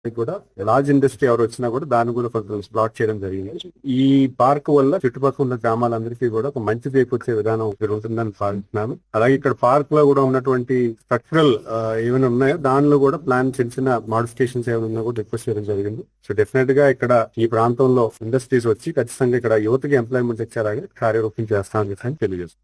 కూడా large industry ఎవరు వచ్చినా కూడా దాన్ని కూడా కొంచెం ప్లాట్ చేయడం జరిగింది ఈ పార్క్ వల్ల చుట్టుపక్కల ఉన్న గ్రామాలందరికీ కూడా ఒక మంచి చేకూర్చే విధానం ఇక్కడ ఉంటుందని భావిస్తున్నాను అలాగే ఇక్కడ పార్క్ లో కూడా ఉన్నటువంటి స్ట్రక్చరల్ ఏమైనా ఉన్నాయో దానిలో కూడా ప్లాన్ చిన్న చిన్న మాడిఫికేషన్స్ ఏమైనా ఉన్నా కూడా రిక్వెస్ట్ చేయడం జరిగింది సో డెఫినెట్ గా ఇక్కడ ఈ ప్రాంతంలో ఇండస్ట్రీస్ వచ్చి ఖచ్చితంగా ఇక్కడ యువతకి ఎంప్లాయ్మెంట్ ఇచ్చేలాగా కార్యరూపం చేస్తామని చెప్పి తెలియజేస్తాను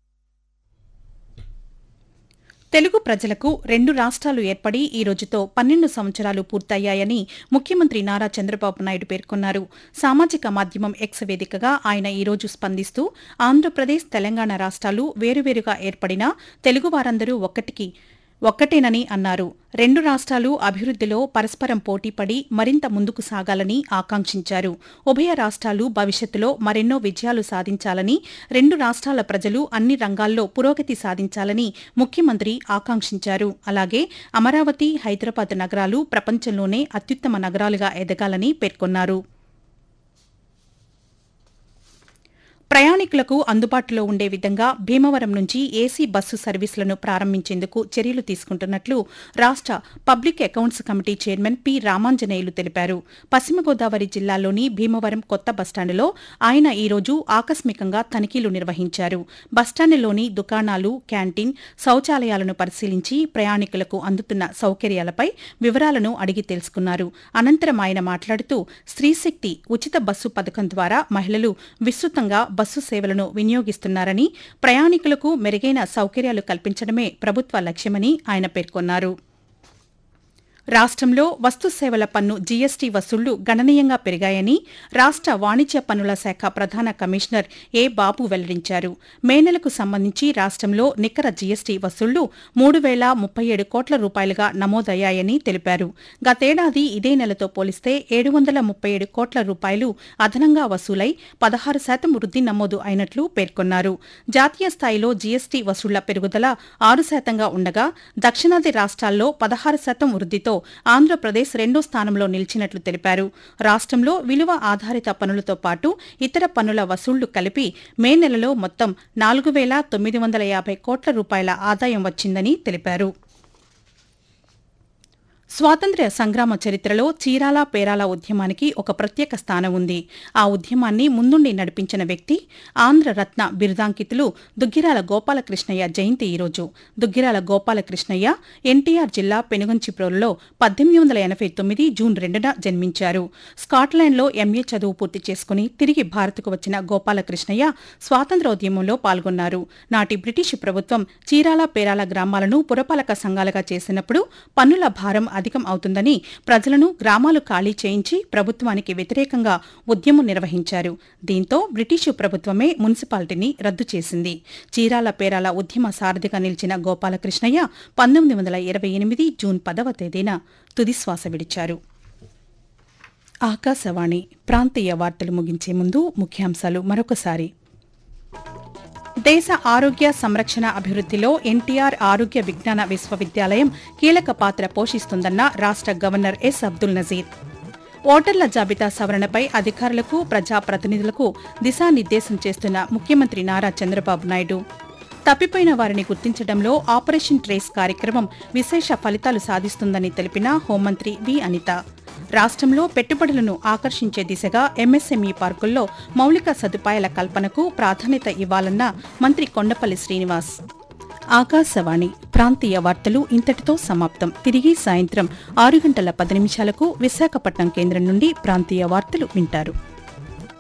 తెలుగు ప్రజలకు రెండు రాష్ట్రాలు ఏర్పడి ఈ రోజుతో పన్నెండు సంవత్సరాలు పూర్తయ్యాయని ముఖ్యమంత్రి నారా చంద్రబాబు నాయుడు పేర్కొన్నారు సామాజిక మాధ్యమం ఎక్స్ వేదికగా ఆయన ఈ రోజు స్పందిస్తూ ఆంధ్రప్రదేశ్ తెలంగాణ రాష్ట్రాలు వేరువేరుగా ఏర్పడినా తెలుగు వారందరూ ఒక్కటికి ఒక్కటేనని అన్నారు రెండు రాష్ట్రాలు అభివృద్దిలో పరస్పరం పోటీపడి మరింత ముందుకు సాగాలని ఆకాంక్షించారు ఉభయ రాష్ట్రాలు భవిష్యత్తులో మరెన్నో విజయాలు సాధించాలని రెండు రాష్ట్రాల ప్రజలు అన్ని రంగాల్లో పురోగతి సాధించాలని ముఖ్యమంత్రి ఆకాంక్షించారు అలాగే అమరావతి హైదరాబాద్ నగరాలు ప్రపంచంలోనే అత్యుత్తమ నగరాలుగా ఎదగాలని పేర్కొన్నారు ప్రయాణికులకు అందుబాటులో ఉండే విధంగా భీమవరం నుంచి ఏసీ బస్సు సర్వీసులను ప్రారంభించేందుకు చర్యలు తీసుకుంటున్నట్లు రాష్ట public accounts committee chairman P Ramanjaneyulu తెలిపారు పశ్చిమ గోదావరి జిల్లాలోని భీమవరం కొత్త బస్టాండులో ఆయన ఈ రోజు ఆకస్మికంగా తనిఖీలు నిర్వహించారు బస్టాండులోని దుకాణాలు క్యాంటీన్ శౌచాలయాలను పరిశీలించి ప్రయాణికులకు అందుతున్న సౌకర్యాలపై వివరాలను అడిగి తెలుసుకున్నారు అనంతరం ఆయన మాట్లాడుతూ స్త్రీశక్తి ఉచిత బస్సు పథకం ద్వారా మహిళలు విస్తృతంగా బస్సు సేవలను వినియోగిస్తున్నారని ప్రయాణికులకు మెరుగైన సౌకర్యాలు కల్పించడమే ప్రభుత్వ లక్ష్యమని ఆయన పేర్కొన్నారు రాష్ట్రంలో వస్తు సేవల పన్ను జీఎస్టీ వసూళ్లు గణనీయంగా పెరిగాయని రాష్ట్ర వాణిజ్య పన్నుల శాఖ ప్రధాన కమిషనర్ ఏ బాబు వెల్లడించారు మే నెలకు సంబంధించి రాష్ట్రంలో నికర జీఎస్టీ వసూళ్లు మూడు వేల ముప్పై ఏడు కోట్ల రూపాయలుగా నమోదయ్యాయని తెలిపారు గతేడాది ఇదే నెలతో పోలిస్తే ఏడు వందల ముప్పై ఏడు కోట్ల రూపాయలు అదనంగా వసూలై పదహారు శాతం వృద్ధి నమోదు అయినట్లు పేర్కొన్నారు జాతీయ స్థాయిలో జీఎస్టీ వసూళ్ల పెరుగుదల ఆరు శాతంగా ఉండగా దక్షిణాది రాష్ట్రాల్లో పదహారు శాతం వృద్ధితో ఆంధ్రప్రదేశ్ రెండో స్థానంలో నిలిచినట్లు తెలిపారు రాష్ట్రంలో విలువ ఆధారిత పన్నులతో పాటు ఇతర పన్నుల వసూళ్లు కలిపి మే నెలలో మొత్తం నాలుగు వేల తొమ్మిది వందల యాభై కోట్ల రూపాయల ఆదాయం వచ్చిందని తెలిపారు స్వాతంత్ర్య సంగ్రామ చరిత్రలో చీరాల పేరాల ఉద్యమానికి ఒక ప్రత్యేక స్థానం ఉంది ఆ ఉద్యమాన్ని ముందుండి నడిపించిన వ్యక్తి ఆంధ్ర రత్న బిరుదాంకితులు దుగ్గిరాల గోపాలకృష్ణయ్య జయంతి ఈరోజు దుగ్గిరాల గోపాలకృష్ణయ్య ఎన్టీఆర్ జిల్లా పెనుగంచిప్రోలులో పద్దెనిమిది వందల ఎనభై తొమ్మిది జూన్ రెండున జన్మించారు స్కాట్లాండ్లో ఎంఏ చదువు పూర్తి చేసుకుని తిరిగి భారత్కు వచ్చిన గోపాలకృష్ణయ్య స్వాతంత్ర్యోద్యమంలో పాల్గొన్నారు నాటి బ్రిటిష్ ప్రభుత్వం చీరాల పేరాల గ్రామాలను పురపాలక సంఘాలుగా చేసినప్పుడు పన్నుల భారం అధికం అవుతుందని ప్రజలను గ్రామాలు ఖాళీ చేయించి ప్రభుత్వానికి వ్యతిరేకంగా ఉద్యమం నిర్వహించారు దీంతో బ్రిటిషు ప్రభుత్వమే మున్సిపాలిటీని రద్దు చేసింది చీరాల పేరాల ఉద్యమ సారథిగా నిలిచిన గోపాలకృష్ణయ్య పంతొమ్మిది వందల ఇరవై ఎనిమిది జూన్ పదవ తేదీన తుదిశ్వాస విడిచారు ఆకాశవాణి ప్రాంతీయ వార్తలు ముగించే ముందు ముఖ్యాంశాలు మరొకసారి దేశ ఆరోగ్య సంరక్షణ అభివృద్దిలో ఎన్టీఆర్ ఆరోగ్య విజ్ఞాన విశ్వవిద్యాలయం కీలక పాత్ర పోషిస్తుందన్న రాష్ట గవర్నర్ ఎస్ అబ్దుల్ నజీర్ ఓటర్ల జాబితా సవరణపై అధికారులకు ప్రజాప్రతినిధులకు దిశానిర్దేశం చేస్తున్న ముఖ్యమంత్రి నారా చంద్రబాబు నాయుడు తప్పిపోయిన వారిని గుర్తించడంలో ఆపరేషన్ ట్రేస్ కార్యక్రమం విశేష ఫలితాలు సాధిస్తుందని తెలిపిన హోంమంత్రి వి అనిత రాష్ట్రంలో పెట్టుబడులను ఆకర్షించే దిశగా ఎంఎస్ఎంఈ పార్కుల్లో మౌలిక సదుపాయాల కల్పనకు ప్రాధాన్యత ఇవ్వాలన్న మంత్రి కొండపల్లి శ్రీనివాస్ ఆకాశవాణి ప్రాంతీయ వార్తలు ఇంతటితో సమాప్తం తిరిగి సాయంత్రం ఆరు గంటల పది నిమిషాలకు విశాఖపట్నం కేంద్రం నుండి ప్రాంతీయ వార్తలు వింటారు